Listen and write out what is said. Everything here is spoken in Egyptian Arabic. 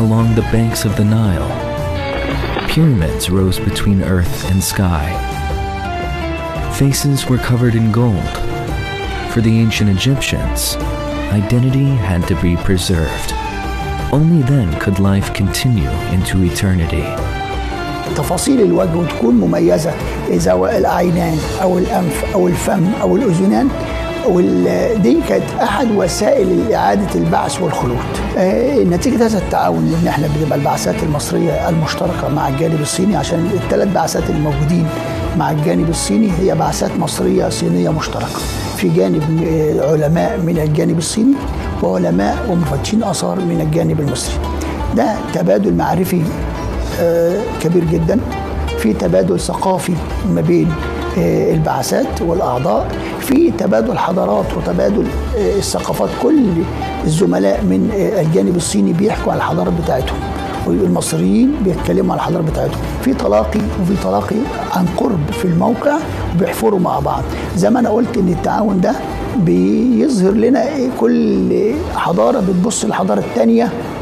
along the banks of the Nile. Pyramids rose between earth and sky. Faces were covered in gold. For the ancient Egyptians, identity had to be preserved. Only then could life continue into eternity. تفاصيل الوجه وتكون مميزة سواء العينان أو الأنف أو الفم أو الأذنان وال- دي كانت أحد وسائل إعادة البعث والخلود آه، نتيجة هذا التعاون إن إحنا بتبقى البعثات المصرية المشتركة مع الجانب الصيني عشان الثلاث بعثات الموجودين مع الجانب الصيني هي بعثات مصرية صينية مشتركة في جانب آه، علماء من الجانب الصيني وعلماء ومفتشين آثار من الجانب المصري ده تبادل معرفي آه، كبير جدا في تبادل ثقافي ما بين آه، البعثات والاعضاء في تبادل حضارات وتبادل آه، الثقافات كل الزملاء من آه، الجانب الصيني بيحكوا عن الحضارات بتاعتهم والمصريين بيتكلموا عن الحضاره بتاعتهم في تلاقي وفي تلاقي عن قرب في الموقع وبيحفروا مع بعض زي ما انا قلت ان التعاون ده بيظهر لنا إيه كل حضاره بتبص للحضاره الثانيه